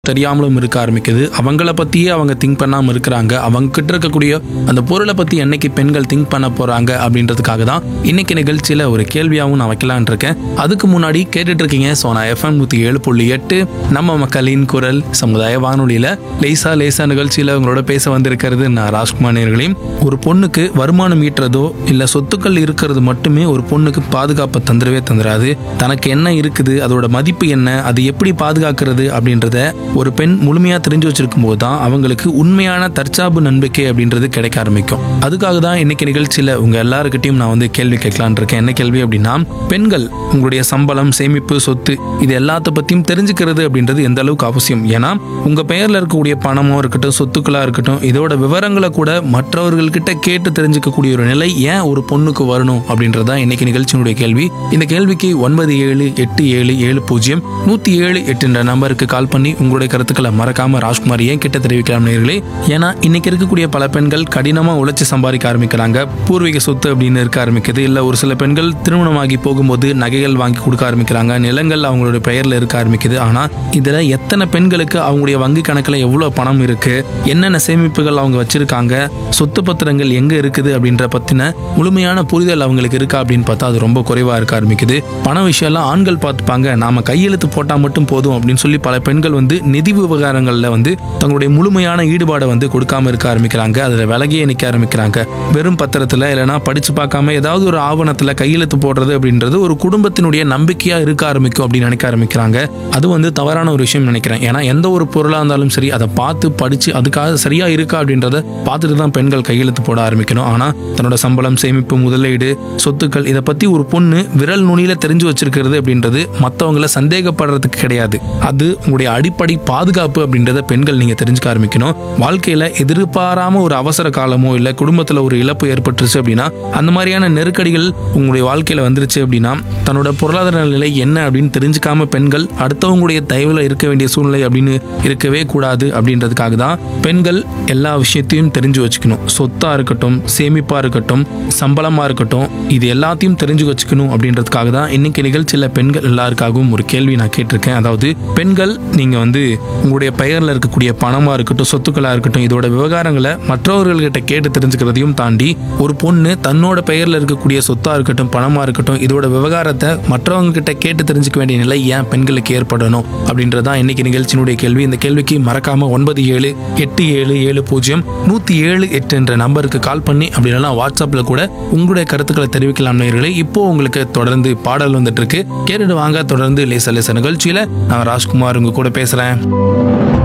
தெரியாமலும் இருக்க ஆரம்பிக்குது அவங்கள பத்தியே அவங்க திங்க் பண்ணாம இருக்கிறாங்க அவங்க கிட்ட இருக்கக்கூடிய அந்த பொருளை பத்தி என்னைக்கு பெண்கள் திங்க் பண்ண போறாங்க அப்படின்றதுக்காக தான் இன்னைக்கு நிகழ்ச்சியில ஒரு கேள்வியாகவும் நான் வைக்கலான் இருக்கேன் அதுக்கு முன்னாடி கேட்டுட்டு இருக்கீங்க சோனா எஃப்எம் நூத்தி ஏழு புள்ளி எட்டு நம்ம மக்களின் குரல் சமுதாய வானொலியில லேசா லேசா நிகழ்ச்சியில உங்களோட பேச வந்திருக்கிறது நான் ராஜ்குமார் நேர்களையும் ஒரு பொண்ணுக்கு வருமானம் ஈட்டுறதோ இல்ல சொத்துக்கள் இருக்கிறது மட்டுமே ஒரு பொண்ணுக்கு பாதுகாப்பை தந்துடவே தந்துடாது தனக்கு என்ன இருக்குது அதோட மதிப்பு என்ன அது எப்படி பாதுகாக்கிறது அப்படின்றத ஒரு பெண் முழுமையா தெரிஞ்சு வச்சிருக்கும் போது தான் அவங்களுக்கு உண்மையான தற்சார்பு நம்பிக்கை அப்படின்றது கிடைக்க ஆரம்பிக்கும் அதுக்காக தான் இன்னைக்கு நிகழ்ச்சியில உங்க எல்லாருக்கிட்டையும் நான் வந்து கேள்வி கேட்கலான் இருக்கேன் என்ன கேள்வி அப்படின்னா பெண்கள் உங்களுடைய சம்பளம் சேமிப்பு சொத்து இது எல்லாத்த பத்தியும் தெரிஞ்சுக்கிறது அப்படின்றது எந்த அளவுக்கு அவசியம் ஏன்னா உங்க பெயர்ல இருக்கக்கூடிய பணமோ இருக்கட்டும் சொத்துக்களா இருக்கட்டும் இதோட விவரங்களை கூட மற்றவர்கள்கிட்ட கேட்டு தெரிஞ்சுக்கக்கூடிய ஒரு நிலை ஏன் ஒரு பொண்ணுக்கு வரணும் அப்படின்றதா இன்னைக்கு நிகழ்ச்சியினுடைய கேள்வி இந்த கேள்விக்கு ஒன்பது ஏழு எட்டு ஏழு ஏழு பூஜ்ஜியம் நூத்தி ஏழு எட்டுன்ற நம்பருக்கு கால் பண்ணி உங்களுடைய கருத்துக்களை மறக்காம ராஜ்குமார் ஏன் கிட்ட தெரிவிக்கலாம் நேர்களே ஏன்னா இன்னைக்கு இருக்கக்கூடிய பல பெண்கள் கடினமா உழைச்சி சம்பாதிக்க ஆரம்பிக்கிறாங்க பூர்வீக சொத்து அப்படின்னு இருக்க ஆரம்பிக்குது இல்ல ஒரு சில பெண்கள் திருமணமாகி போகும்போது நகைகள் வாங்கி கொடுக்க ஆரம்பிக்கிறாங்க நிலங்கள் அவங்களுடைய பெயர்ல இருக்க ஆரம்பிக்குது ஆனா இதுல எத்தனை பெண்களுக்கு அவங்களுடைய வங்கி கணக்குல எவ்வளவு பணம் இருக்கு என்னென்ன சேமிப்புகள் அவங்க வச்சிருக்காங்க சொத்து பத்திரங்கள் எங்க இருக்குது அப்படின்ற பத்தின முழுமையான புரிதல் அவங்களுக்கு இருக்கா அப்படின்னு பார்த்தா அது ரொம்ப குறைவா இருக்க ஆரம்பிக்குது பண விஷயம்லாம் ஆண்கள் பார்த்துப்பாங்க நாம கையெழுத்து போட்டா மட்டும் போதும் அப்படின்னு சொல்லி பல பெண்கள் வந்து நிதி விவகாரங்கள்ல வந்து தங்களுடைய முழுமையான ஈடுபாடை வந்து கொடுக்காம இருக்க ஆரம்பிக்கிறாங்க அதுல விலகியே நிக்க ஆரம்பிக்கிறாங்க வெறும் பத்திரத்துல இல்லைன்னா படிச்சு பார்க்காம ஏதாவது ஒரு ஆவணத்துல கையெழுத்து போடுறது அப்படின்றது ஒரு குடும்பத்தினுடைய நம்பிக்கையா இருக்க ஆரம்பிக்கும் அப்படின்னு நினைக்க ஆரம்பிக்கிறாங்க அது வந்து தவறான ஒரு விஷயம் நினைக்கிறேன் ஏன்னா எந்த ஒரு பொருளா இருந்தாலும் சரி அதை பார்த்து படிச்சு அதுக்காக சரியா இருக்கா அப்படின்றத பார்த்துட்டு தான் பெண்கள் கையெழுத்து போட ஆரம்பிக்கணும் ஆனா தன்னோட சம்பளம் சேமிப்பு முதலீடு சொத்துக்கள் இதை பத்தி ஒரு பொண்ணு விரல் நுனியில தெரிஞ்சு வச்சிருக்கிறது அப்படின்றது மற்றவங்கள சந்தேகப்படுறதுக்கு கிடையாது அது உங்களுடைய அடிப்படை பாதுகாப்பு அப்படின்றத பெண்கள் நீங்க தெரிஞ்சுக்க ஆரம்பிக்கணும் வாழ்க்கையில எதிர்பாராம ஒரு அவசர காலமோ இல்ல குடும்பத்துல ஒரு இழப்பு ஏற்பட்டுருச்சு அப்படின்னா அந்த மாதிரியான நெருக்கடிகள் உங்களுடைய வாழ்க்கையில வந்துருச்சு அப்படின்னா தன்னோட பொருளாதார நிலை என்ன அப்படின்னு தெரிஞ்சுக்காம பெண்கள் அடுத்தவங்களுடைய தயவுல இருக்க வேண்டிய சூழ்நிலை அப்படின்னு இருக்கவே கூடாது அப்படின்றதுக்காக தான் பெண்கள் எல்லா விஷயத்தையும் தெரிஞ்சு வச்சுக்கணும் சொத்தா இருக்கட்டும் சேமிப்பா இருக்கட்டும் சம்பளமா இருக்கட்டும் இது எல்லாத்தையும் தெரிஞ்சு வச்சுக்கணும் அப்படின்றதுக்காக தான் இன்னைக்கு நிகழ்ச்சியில பெண்கள் எல்லாருக்காகவும் ஒரு கேள்வி நான் கேட்டிருக்கேன் அதாவது பெண்கள் நீங்க வந்து உங்களுடைய பெயர்ல இருக்கக்கூடிய பணமா இருக்கட்டும் சொத்துக்களா இருக்கட்டும் இதோட விவகாரங்களை மற்றவர்கள்கிட்ட கேட்டு தெரிஞ்சுக்கிறதையும் தாண்டி ஒரு பொண்ணு தன்னோட பெயர்ல இருக்கக்கூடிய சொத்தா இருக்கட்டும் பணமா இருக்கட்டும் இதோட விவகாரத்தை மற்றவங்க கிட்ட கேட்டு தெரிஞ்சுக்க வேண்டிய நிலை ஏன் பெண்களுக்கு ஏற்படணும் அப்படின்றதான் இன்னைக்கு நிகழ்ச்சியினுடைய கேள்வி இந்த கேள்விக்கு மறக்காம ஒன்பது ஏழு எட்டு ஏழு ஏழு பூஜ்ஜியம் நூத்தி ஏழு எட்டு என்ற நம்பருக்கு கால் பண்ணி அப்படி இல்லைன்னா வாட்ஸ்அப்ல கூட உங்களுடைய கருத்துக்களை தெரிவிக்கலாம் நேயர்களே இப்போ உங்களுக்கு தொடர்ந்து பாடல் வந்துட்டு இருக்கு கேட்டுட்டு வாங்க தொடர்ந்து லேச லேச நிகழ்ச்சியில நான் ராஜ்குமார் உங்க கூட பேசுறேன்